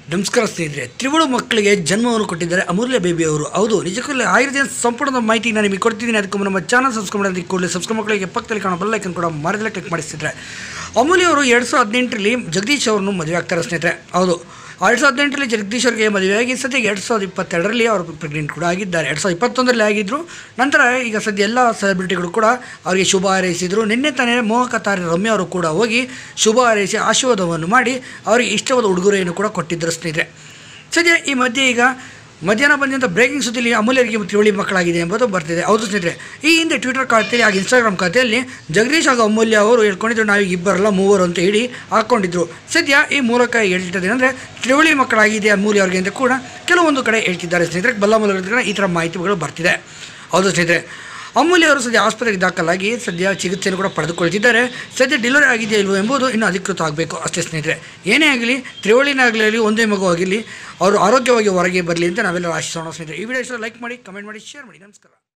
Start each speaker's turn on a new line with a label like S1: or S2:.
S1: ನಮಸ್ಕಾರ ಸ್ನೇಹಿತರೆ ತ್ರಿವಳು ಮಕ್ಕಳಿಗೆ ಜನ್ಮವನ್ನು ಕೊಟ್ಟಿದ್ದಾರೆ ಅಮೂಲ್ಯ ಬೇಬಿ ಅವರು ಹೌದು ನಿಜಕ್ಕೂ ಆಯುರ್ವೇದ ಸಂಪೂರ್ಣ ಮಾಹಿತಿ ನಾನು ನಿಮಗೆ ಕೊಡ್ತಿದ್ದೀನಿ ಅದಕ್ಕೆ ಮುನ್ನ ನಮ್ಮ ಚಾನಲ್ ಸಬ್ಸ್ಕ್ರೈಬ್ ಮಾಡೋದಕ್ಕೆ ಕೂಡಲೇ ಸಬ್ಸ್ಕ್ರೈಬ್ ಮಕ್ಕಳಿಗೆ ಪಕ್ಕದಲ್ಲಿ ಕಾಣೋ ಬೆಲ್ ಐಕನ್ ಕೂಡ ಮರದಲ್ಲೇ ಕ್ಲಿಕ್ ಮಾಡಿಸ್ತಿದ್ರೆ ಅಮೂಲ್ಯ ಅವರು ಎರಡು ಸಾವಿರದ ಹದಿನೆಂಟರಲ್ಲಿ ಜಗದೀಶ್ ಅವ್ರನ್ನು ಮದುವೆ ಆಗ್ತಾರೆ ಸ್ನೇಹಿತರೆ ಹೌದು ಎರಡು ಸಾವಿರದ ಹದಿನೆಂಟರಲ್ಲಿ ಜಗದೀಶ್ ಅವರಿಗೆ ಮದುವೆಯಾಗಿ ಸದ್ಯ ಎರಡು ಸಾವಿರದ ಇಪ್ಪತ್ತೆರಡರಲ್ಲಿ ಅವರು ಪ್ರೆಗ್ನೆಂಟ್ ಕೂಡ ಆಗಿದ್ದಾರೆ ಎರಡು ಸಾವಿರದ ಇಪ್ಪತ್ತೊಂದರಲ್ಲಿ ಆಗಿದ್ದರು ನಂತರ ಈಗ ಸದ್ಯ ಎಲ್ಲ ಸೆಲೆಬ್ರಿಟಿಗಳು ಕೂಡ ಅವರಿಗೆ ಶುಭ ಹಾರೈಸಿದರು ನಿನ್ನೆ ತಾನೇ ಮೋಹಕ ತಾರೆ ರಮ್ಯ ಅವರು ಕೂಡ ಹೋಗಿ ಶುಭ ಹಾರೈಸಿ ಆಶೀರ್ವಾದವನ್ನು ಮಾಡಿ ಅವರಿಗೆ ಇಷ್ಟವಾದ ಉಡುಗೊರೆಯನ್ನು ಕೂಡ ಕೊಟ್ಟಿದ್ದರು ಸ್ನೇಹಿತರೆ ಸದ್ಯ ಈ ಮಧ್ಯೆ ಈಗ ಮಧ್ಯಾಹ್ನ ಬಂದಂಥ ಬ್ರೇಕಿಂಗ್ ಸುದ್ದಿಲಿ ಅಮೂಲ್ಯರಿಗೆ ತ್ರಿವಳಿ ಮಕ್ಕಳಾಗಿದೆ ಎಂಬುದು ಬರ್ತಿದೆ ಹೌದು ಸ್ನೇಹಿತರೆ ಈ ಹಿಂದೆ ಟ್ವಿಟರ್ ಖಾತೆಯಲ್ಲಿ ಹಾಗೂ ಇನ್ಸ್ಟಾಗ್ರಾಮ್ ಖಾತೆಯಲ್ಲಿ ಜಗದೀಶ್ ಹಾಗೂ ಅಮೂಲ್ಯ ಅವರು ಹೇಳ್ಕೊಂಡಿದ್ರು ನಾವು ಇಬ್ಬರಲ್ಲ ಮೂವರು ಅಂತ ಹೇಳಿ ಹಾಕ್ಕೊಂಡಿದ್ರು ಸದ್ಯ ಈ ಮೂಲಕ ಹೇಳ್ತಿದ್ದೇನೆಂದರೆ ತ್ರಿವಳಿ ಮಕ್ಕಳಾಗಿದೆ ಅಮೂಲ್ಯ ಅವರಿಗೆ ಅಂತ ಕೂಡ ಕೆಲವೊಂದು ಕಡೆ ಹೇಳ್ತಿದ್ದಾರೆ ಸ್ನೇಹಿತರೆ ಬಲ್ಲ ಮೂಲಗಳಿಂದ ಈ ಥರ ಮಾಹಿತಿಗಳು ಬರ್ತಿದೆ ಹೌದು ಸ್ನೇಹಿತರೆ ಅಮೂಲ್ಯ ಅವರು ಸದ್ಯ ಆಸ್ಪತ್ರೆಗೆ ದಾಖಲಾಗಿ ಸದ್ಯ ಚಿಕಿತ್ಸೆಯನ್ನು ಕೂಡ ಪಡೆದುಕೊಳ್ತಿದ್ದಾರೆ ಸದ್ಯ ಡೆಲಿವರಿ ಆಗಿದೆಯಾ ಇಲ್ವೋ ಎಂಬುದು ಇನ್ನೂ ಅಧಿಕೃತ ಆಗಬೇಕು ಅಷ್ಟೇ ಸ್ನೇಹಿತರೆ ಏನೇ ಆಗಲಿ ತ್ರಿವಳಿನಾಗಲಿ ಒಂದೇ ಮಗು ಆಗಿರಲಿ ಅವರು ಆರೋಗ್ಯವಾಗಿ ಹೊರಗೆ ಬರಲಿ ಅಂತ ನಾವೆಲ್ಲರೂ ಆಶಿಸೋಣ ಸ್ನೇಹಿತರೆ ಈ ವಿಡಿಯೋ ಇಷ್ಟ ಲೈಕ್ ಮಾಡಿ ಕಮೆಂಟ್ ಮಾಡಿ ಶೇರ್ ಮಾಡಿ ನಮಸ್ಕಾರ